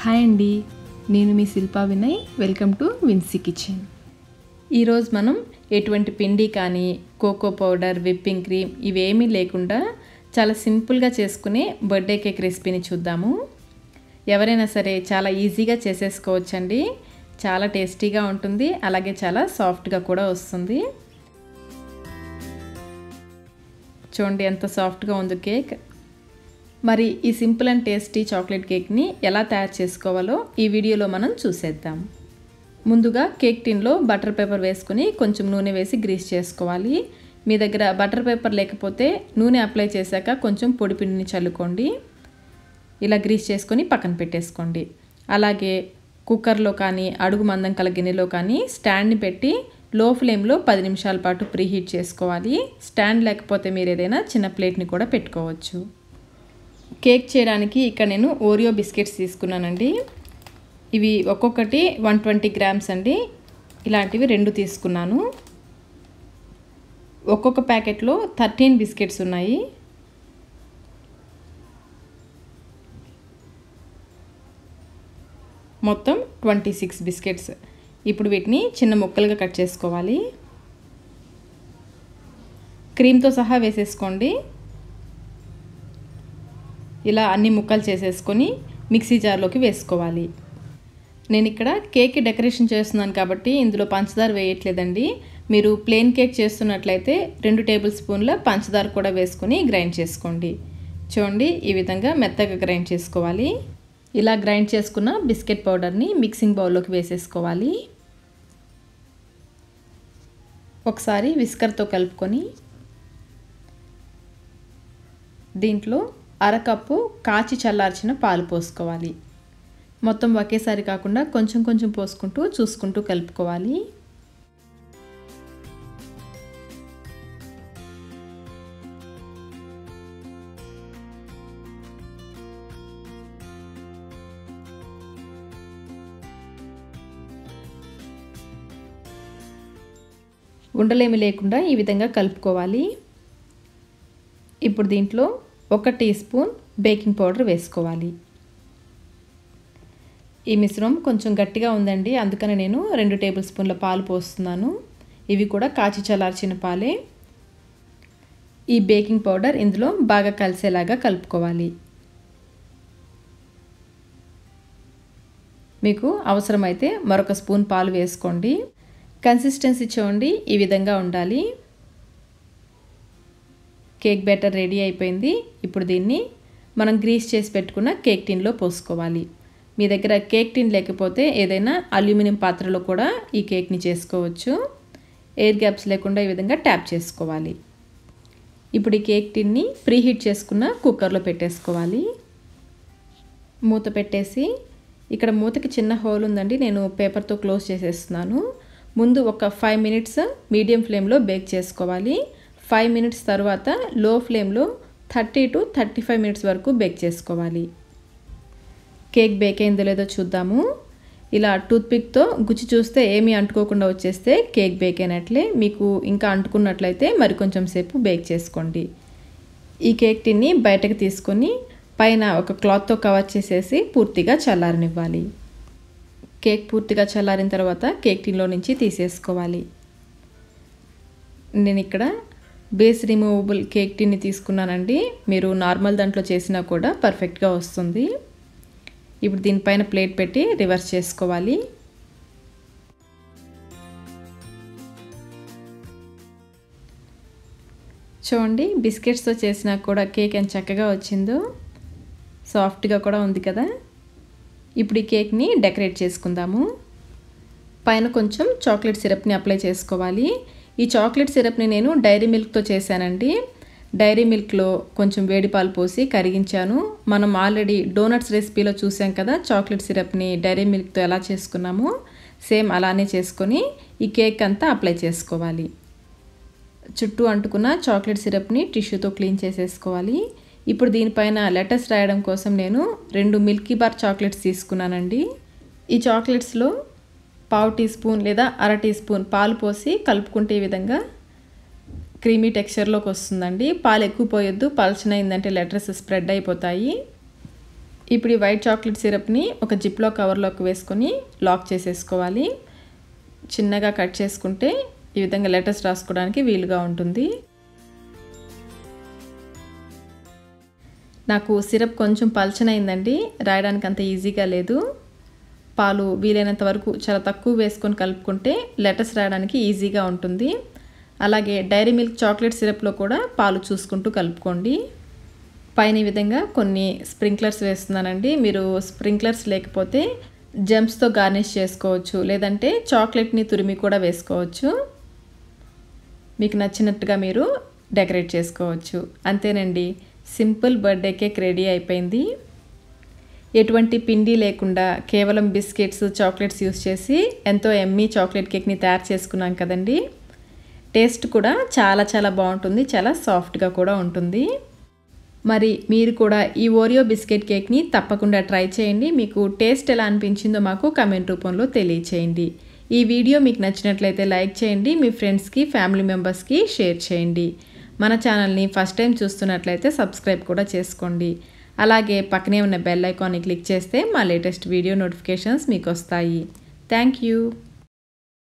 hi అండి నేను మీ Shilpa Vinay welcome to Vinsi kitchen ఈరోజు మనం ఎటువంటి పిండి కానీ కోకో పౌడర్ విప్పింగ్ క్రీమ్ ఇవేమీ లేకుండా చాలా సింపుల్గా చేసుకునే బర్త్డే కేక్ రెసిపీని చూద్దాము ఎవరైనా సరే చాలా ఈజీగా చేసేసుకోవచ్చండి చాలా టేస్టీగా ఉంటుంది అలాగే చాలా సాఫ్ట్గా కూడా వస్తుంది చూడండి ఎంత సాఫ్ట్గా ఉందో కేక్ మరి ఈ సింపుల్ అండ్ టేస్టీ చాక్లెట్ కేక్ని ఎలా తయారు చేసుకోవాలో ఈ వీడియోలో మనం చూసేద్దాం ముందుగా కేక్ టిన్లో బటర్ పేపర్ వేసుకుని కొంచెం నూనె వేసి గ్రీస్ చేసుకోవాలి మీ దగ్గర బటర్ పేపర్ లేకపోతే నూనె అప్లై చేశాక కొంచెం పొడి పిండిని చల్లుకోండి ఇలా గ్రీస్ చేసుకొని పక్కన పెట్టేసుకోండి అలాగే కుక్కర్లో కానీ అడుగు మందం కల గిన్నెలో కానీ స్టాండ్ని పెట్టి లో ఫ్లేమ్లో పది నిమిషాల పాటు ప్రీహీట్ చేసుకోవాలి స్టాండ్ లేకపోతే మీరు ఏదైనా చిన్న ప్లేట్ని కూడా పెట్టుకోవచ్చు కేక్ చేయడానికి ఇక్కడ నేను ఓరియో బిస్కెట్స్ తీసుకున్నానండి ఇవి ఒక్కొక్కటి వన్ ట్వంటీ గ్రామ్స్ అండి ఇలాంటివి రెండు తీసుకున్నాను ఒక్కొక్క ప్యాకెట్లో థర్టీన్ బిస్కెట్స్ ఉన్నాయి మొత్తం ట్వంటీ సిక్స్ బిస్కెట్స్ ఇప్పుడు వీటిని చిన్న ముక్కలుగా కట్ చేసుకోవాలి క్రీమ్తో సహా వేసేసుకోండి ఇలా అన్ని ముక్కలు చేసేసుకొని మిక్సీ జార్లోకి వేసుకోవాలి నేను ఇక్కడ కేక్ డెకరేషన్ చేస్తున్నాను కాబట్టి ఇందులో పంచదార వేయట్లేదండి మీరు ప్లెయిన్ కేక్ చేస్తున్నట్లయితే రెండు టేబుల్ స్పూన్ల పంచదార కూడా వేసుకొని గ్రైండ్ చేసుకోండి చూడండి ఈ విధంగా మెత్తగా గ్రైండ్ చేసుకోవాలి ఇలా గ్రైండ్ చేసుకున్న బిస్కెట్ పౌడర్ని మిక్సింగ్ బౌల్లోకి వేసేసుకోవాలి ఒకసారి విస్కర్తో కలుపుకొని దీంట్లో అరకప్పు కాచి చల్లార్చిన పాలు పోసుకోవాలి మొత్తం ఒకేసారి కాకుండా కొంచెం కొంచెం పోసుకుంటూ చూసుకుంటూ కలుపుకోవాలి ఉండలేమి లేకుండా ఈ విధంగా కలుపుకోవాలి ఇప్పుడు దీంట్లో ఒక టీ స్పూన్ బేకింగ్ పౌడర్ వేసుకోవాలి ఈ మిశ్రమం కొంచెం గట్టిగా ఉందండి అందుకని నేను రెండు టేబుల్ స్పూన్ల పాలు పోస్తున్నాను ఇవి కూడా కాచి చల్లార్చిన పాలే ఈ బేకింగ్ పౌడర్ ఇందులో బాగా కలిసేలాగా కలుపుకోవాలి మీకు అవసరమైతే మరొక స్పూన్ పాలు వేసుకోండి కన్సిస్టెన్సీ చూడండి ఈ విధంగా ఉండాలి కేక్ బ్యాటర్ రెడీ అయిపోయింది ఇప్పుడు దీన్ని మనం గ్రీస్ చేసి పెట్టుకున్న కేక్ టిన్లో పోసుకోవాలి మీ దగ్గర కేక్ టిన్ లేకపోతే ఏదైనా అల్యూమినియం పాత్రలో కూడా ఈ కేక్ని చేసుకోవచ్చు ఎయిర్ గ్యాప్స్ లేకుండా ఈ విధంగా ట్యాప్ చేసుకోవాలి ఇప్పుడు ఈ కేక్ టిన్ని ప్రీహీట్ చేసుకున్న కుక్కర్లో పెట్టేసుకోవాలి మూత పెట్టేసి ఇక్కడ మూతకి చిన్న హోల్ ఉందండి నేను పేపర్తో క్లోజ్ చేసేస్తున్నాను ముందు ఒక ఫైవ్ మినిట్స్ మీడియం ఫ్లేమ్లో బేక్ చేసుకోవాలి ఫైవ్ మినిట్స్ తర్వాత లో ఫ్లేమ్లో thirty to thirty five minutes వరకు బేక్ చేసుకోవాలి కేక్ బేక్ అయిందో లేదో చూద్దాము ఇలా టూత్పిక్తో గుచ్చి చూస్తే ఏమీ అంటుకోకుండా వచ్చేస్తే కేక్ బేక్ అయినట్లే మీకు ఇంకా అంటుకున్నట్లయితే మరి కొంచెం సేపు బేక్ చేసుకోండి ఈ కేక్ టిన్ని బయటకు తీసుకొని పైన ఒక క్లాత్తో కవర్ చేసేసి పూర్తిగా చల్లారనివ్వాలి కేక్ పూర్తిగా చల్లారిన తర్వాత కేక్ టిన్లో నుంచి తీసేసుకోవాలి నేను ఇక్కడ బేస్ రిమూవబుల్ కేక్ టిన్ని తీసుకున్నానండి మీరు నార్మల్ దాంట్లో చేసినా కూడా పర్ఫెక్ట్గా వస్తుంది ఇప్పుడు దీనిపైన ప్లేట్ పెట్టి రివర్స్ చేసుకోవాలి చూడండి బిస్కెట్స్తో చేసినా కూడా కేక్ ఎంత చక్కగా వచ్చిందో సాఫ్ట్గా కూడా ఉంది కదా ఇప్పుడు ఈ కేక్ని డెకరేట్ చేసుకుందాము పైన కొంచెం చాక్లెట్ సిరప్ని అప్లై చేసుకోవాలి ఈ చాక్లెట్ సిరప్ని నేను డైరీ మిల్క్తో చేశానండి డైరీ మిల్క్లో కొంచెం వేడి పాలు పోసి కరిగించాను మనం ఆల్రెడీ డోనట్స్ రెసిపీలో చూసాం కదా చాక్లెట్ సిరప్ని డైరీ మిల్క్తో ఎలా చేసుకున్నామో సేమ్ అలానే చేసుకొని ఈ కేక్ అంతా అప్లై చేసుకోవాలి చుట్టూ అంటుకున్న చాక్లెట్ సిరప్ని టిష్యూతో క్లీన్ చేసేసుకోవాలి ఇప్పుడు దీనిపైన లెటర్స్ రాయడం కోసం నేను రెండు మిల్కీ బార్ చాక్లెట్స్ తీసుకున్నానండి ఈ చాక్లెట్స్లో పావు టీ స్పూన్ లేదా అర టీ స్పూన్ పాలు పోసి కలుపుకుంటే ఈ విధంగా క్రీమీ టెక్స్చర్లోకి వస్తుందండి పాలు ఎక్కువ పోయొద్దు పలచనైందంటే లెటర్స్ స్ప్రెడ్ అయిపోతాయి ఇప్పుడు ఈ వైట్ చాక్లెట్ సిరప్ని ఒక జిప్లో కవర్లోకి వేసుకొని లాక్ చేసేసుకోవాలి చిన్నగా కట్ చేసుకుంటే ఈ విధంగా లెటర్స్ రాసుకోవడానికి వీలుగా ఉంటుంది నాకు సిరప్ కొంచెం పల్చనైందండి రాయడానికి అంత ఈజీగా లేదు పాలు వీలైనంత వరకు చాలా తక్కువ వేసుకొని కలుపుకుంటే లెటర్స్ రాయడానికి ఈజీగా ఉంటుంది అలాగే డైరీ మిల్క్ చాక్లెట్ సిరప్లో కూడా పాలు చూసుకుంటూ కలుపుకోండి పైన ఈ విధంగా కొన్ని స్ప్రింక్లర్స్ వేస్తున్నానండి మీరు స్ప్రింక్లర్స్ లేకపోతే జెమ్స్తో గార్నిష్ చేసుకోవచ్చు లేదంటే చాక్లెట్ని తురిమి కూడా వేసుకోవచ్చు మీకు నచ్చినట్టుగా మీరు డెకరేట్ చేసుకోవచ్చు అంతేనండి సింపుల్ బర్త్డే కేక్ రెడీ అయిపోయింది ఎటువంటి పిండి లేకుండా కేవలం బిస్కెట్స్ చాక్లెట్స్ యూస్ చేసి ఎంతో ఎమ్మీ చాక్లెట్ కేక్ని తయారు చేసుకున్నాం కదండి టేస్ట్ కూడా చాలా చాలా బాగుంటుంది చాలా సాఫ్ట్గా కూడా ఉంటుంది మరి మీరు కూడా ఈ ఓరియో బిస్కెట్ కేక్ని తప్పకుండా ట్రై చేయండి మీకు టేస్ట్ ఎలా అనిపించిందో మాకు కమెంట్ రూపంలో తెలియచేయండి ఈ వీడియో మీకు నచ్చినట్లయితే లైక్ చేయండి మీ ఫ్రెండ్స్కి ఫ్యామిలీ మెంబర్స్కి షేర్ చేయండి మన ఛానల్ని ఫస్ట్ టైం చూస్తున్నట్లయితే సబ్స్క్రైబ్ కూడా చేసుకోండి అలాగే పక్కనే ఉన్న బెల్ ఐకాన్ని క్లిక్ చేస్తే మా లేటెస్ట్ వీడియో నోటిఫికేషన్స్ మీకు వస్తాయి థ్యాంక్ యూ